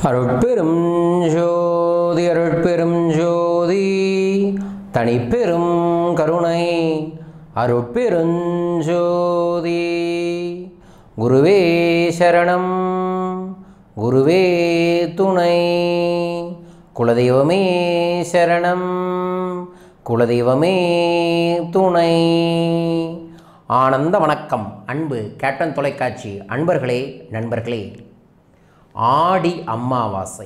அருட்பெரும் ஜோதி அருட்பெரும் ஜோதி தனிப்பெரும் கருணை அருட்பெரும் ஜோதி குருவே சரணம் குருவே துணை குலதெய்வமே சரணம் குலதெய்வமே துணை ஆனந்த வணக்கம் அன்பு கேப்டன் தொலைக்காட்சி அன்பர்களே நண்பர்களே ஆடி அமாவாசை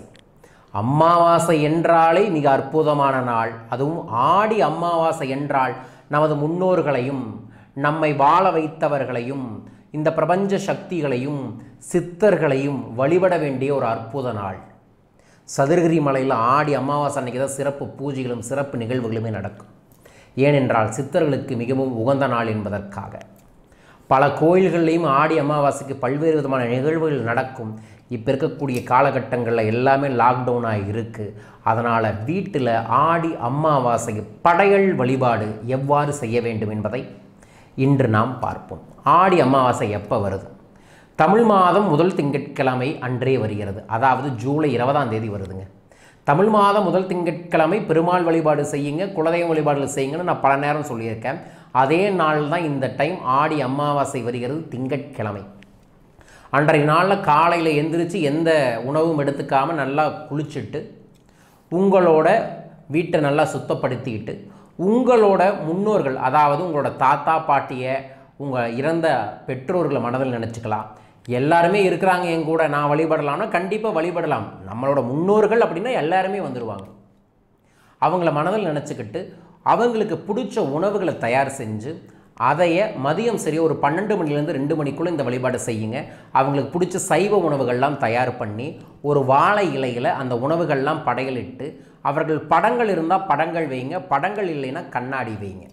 அமாவாசை என்றாலே மிக அற்புதமான நாள் அதுவும் ஆடி அமாவாசை என்றால் நமது முன்னோர்களையும் நம்மை வாழ வைத்தவர்களையும் இந்த பிரபஞ்ச சக்திகளையும் சித்தர்களையும் வழிபட வேண்டிய ஒரு அற்புத நாள் சதுரகிரி மலையில் ஆடி அமாவாசை அன்னைக்கு தான் சிறப்பு பூஜைகளும் சிறப்பு நிகழ்வுகளுமே நடக்கும் ஏனென்றால் சித்தர்களுக்கு மிகவும் உகந்த நாள் என்பதற்காக பல கோயில்கள்லையும் ஆடி அமாவாசைக்கு பல்வேறு விதமான நிகழ்வுகள் நடக்கும் இப்போ இருக்கக்கூடிய காலகட்டங்களில் எல்லாமே லாக்டவுனாக இருக்குது அதனால் வீட்டில் ஆடி அமாவாசைக்கு படையல் வழிபாடு எவ்வாறு செய்ய வேண்டும் என்பதை இன்று நாம் பார்ப்போம் ஆடி அமாவாசை எப்போ வருது தமிழ் மாதம் முதல் திங்கட்கிழமை அன்றே வருகிறது அதாவது ஜூலை இருபதாம் தேதி வருதுங்க தமிழ் மாதம் முதல் திங்கட்கிழமை பெருமாள் வழிபாடு செய்யுங்க குலதெய்வ வழிபாடுகள் செய்யுங்கன்னு நான் பல நேரம் சொல்லியிருக்கேன் அதே நாள் தான் இந்த டைம் ஆடி அமாவாசை வருகிறது திங்கட்கிழமை அன்றைய நாளில் காலையில் எந்திரிச்சு எந்த உணவும் எடுத்துக்காமல் நல்லா குளிச்சுட்டு உங்களோட வீட்டை நல்லா சுத்தப்படுத்திக்கிட்டு உங்களோட முன்னோர்கள் அதாவது உங்களோட தாத்தா பாட்டியை உங்கள் இறந்த பெற்றோர்களை மனதில் நினச்சிக்கலாம் எல்லாருமே இருக்கிறாங்க என் கூட நான் வழிபடலாம்னா கண்டிப்பாக வழிபடலாம் நம்மளோட முன்னோர்கள் அப்படின்னா எல்லாருமே வந்துடுவாங்க அவங்கள மனதில் நினச்சிக்கிட்டு அவங்களுக்கு பிடிச்ச உணவுகளை தயார் செஞ்சு அதைய மதியம் சரி ஒரு பன்னெண்டு மணிலேருந்து ரெண்டு மணிக்குள்ளே இந்த வழிபாடு செய்யுங்க அவங்களுக்கு பிடிச்ச சைவ உணவுகள்லாம் தயார் பண்ணி ஒரு வாழை இலையில் அந்த உணவுகள்லாம் படையலிட்டு அவர்கள் படங்கள் இருந்தால் படங்கள் வைங்க படங்கள் இல்லைன்னா கண்ணாடி வைங்க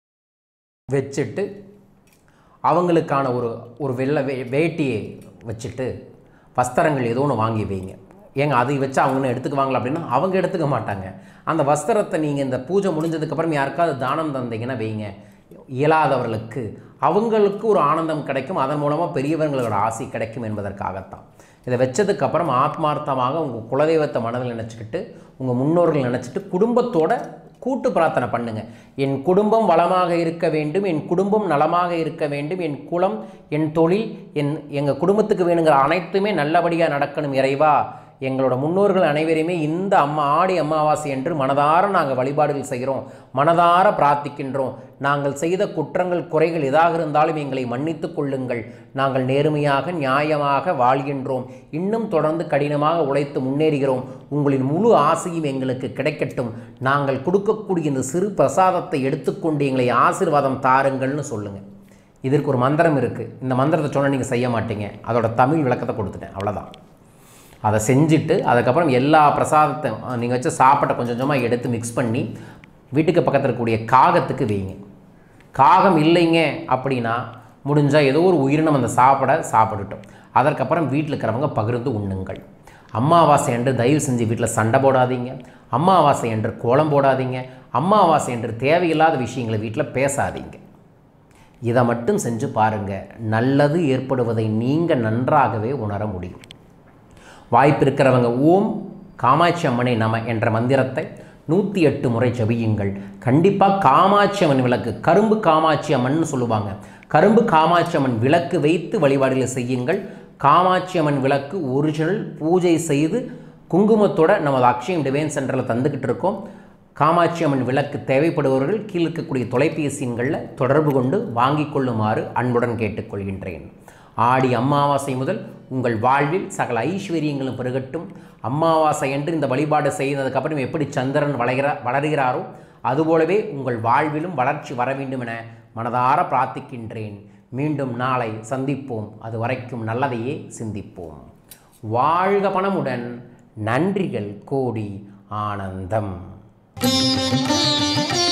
வச்சுட்டு அவங்களுக்கான ஒரு ஒரு வெள்ளை வே வேட்டியை வச்சுட்டு வஸ்திரங்கள் ஏதோ ஒன்று வாங்கி வைங்க ஏங்க அதை வச்சு அவங்க ஒன்று எடுத்துக்குவாங்களா அப்படின்னா அவங்க எடுத்துக்க மாட்டாங்க அந்த வஸ்திரத்தை நீங்கள் இந்த பூஜை முடிஞ்சதுக்கப்புறம் யாருக்காவது தானம் தந்தீங்கன்னா வைங்க இயலாதவர்களுக்கு அவங்களுக்கு ஒரு ஆனந்தம் கிடைக்கும் அதன் மூலமாக பெரியவங்களோட ஆசை கிடைக்கும் என்பதற்காகத்தான் இதை வச்சதுக்கப்புறம் ஆத்மார்த்தமாக உங்கள் குலதெய்வத்தை மனதில் நினச்சிக்கிட்டு உங்கள் முன்னோர்கள் நினச்சிட்டு குடும்பத்தோட கூட்டு பிரார்த்தனை பண்ணுங்க என் குடும்பம் வளமாக இருக்க வேண்டும் என் குடும்பம் நலமாக இருக்க வேண்டும் என் குலம் என் தொழில் என் எங்கள் குடும்பத்துக்கு வேணுங்கிற அனைத்துமே நல்லபடியாக நடக்கணும் இறைவா எங்களோட முன்னோர்கள் அனைவரையுமே இந்த அம்மா ஆடி அமாவாசை என்று மனதார நாங்கள் வழிபாடுகள் செய்கிறோம் மனதார பிரார்த்திக்கின்றோம் நாங்கள் செய்த குற்றங்கள் குறைகள் எதாக இருந்தாலும் எங்களை மன்னித்து கொள்ளுங்கள் நாங்கள் நேர்மையாக நியாயமாக வாழ்கின்றோம் இன்னும் தொடர்ந்து கடினமாக உழைத்து முன்னேறுகிறோம் உங்களின் முழு ஆசையும் எங்களுக்கு கிடைக்கட்டும் நாங்கள் கொடுக்கக்கூடிய இந்த சிறு பிரசாதத்தை எடுத்துக்கொண்டு எங்களை ஆசீர்வாதம் தாருங்கள்னு சொல்லுங்கள் இதற்கு ஒரு மந்திரம் இருக்குது இந்த மந்திரத்தை சொன்னால் நீங்கள் செய்ய மாட்டீங்க அதோட தமிழ் விளக்கத்தை கொடுத்துட்டேன் அவ்வளோதான் அதை செஞ்சுட்டு அதுக்கப்புறம் எல்லா பிரசாதத்தை நீங்கள் வச்சு சாப்பாட்டை கொஞ்சம் கொஞ்சமாக எடுத்து மிக்ஸ் பண்ணி வீட்டுக்கு பக்கத்தில் இருக்கக்கூடிய காகத்துக்கு வைங்க காகம் இல்லைங்க அப்படின்னா முடிஞ்சால் ஏதோ ஒரு உயிரினம் அந்த சாப்பிட சாப்பிடட்டும் அதற்கப்புறம் வீட்டில் இருக்கிறவங்க பகிர்ந்து உண்ணுங்கள் அமாவாசை என்று தயவு செஞ்சு வீட்டில் சண்டை போடாதீங்க அமாவாசை என்று கோலம் போடாதீங்க அமாவாசை என்று தேவையில்லாத விஷயங்களை வீட்டில் பேசாதீங்க இதை மட்டும் செஞ்சு பாருங்கள் நல்லது ஏற்படுவதை நீங்கள் நன்றாகவே உணர முடியும் வாய்ப்பு இருக்கிறவங்க ஓம் காமாட்சி அம்மனை நம என்ற மந்திரத்தை நூற்றி எட்டு முறை ஜபியுங்கள் கண்டிப்பாக காமாட்சி அம்மன் விளக்கு கரும்பு காமாட்சி அம்மன் சொல்லுவாங்க கரும்பு காமாட்சி அம்மன் விளக்கு வைத்து வழிபாடுகளை செய்யுங்கள் காமாட்சி அம்மன் விளக்கு ஒரிஜினல் பூஜை செய்து குங்குமத்தோட நமது அக்ஷயம் டிவைன் சென்டரில் தந்துக்கிட்டு இருக்கோம் காமாட்சி அம்மன் விளக்கு தேவைப்படுபவர்கள் கீழே இருக்கக்கூடிய தொலைபேசி எண்களில் தொடர்பு கொண்டு வாங்கிக் கொள்ளுமாறு அன்புடன் கேட்டுக்கொள்கின்றேன் ஆடி அமாவாசை முதல் உங்கள் வாழ்வில் சகல ஐஸ்வர்யங்களும் பெருகட்டும் அமாவாசை என்று இந்த வழிபாடு செய்ததுக்கப்புறம் எப்படி சந்திரன் வளர்கிற வளர்கிறாரோ அதுபோலவே உங்கள் வாழ்விலும் வளர்ச்சி வர வேண்டும் என மனதார பிரார்த்திக்கின்றேன் மீண்டும் நாளை சந்திப்போம் அது வரைக்கும் நல்லதையே சிந்திப்போம் வாழ்க பணமுடன் நன்றிகள் கோடி ஆனந்தம்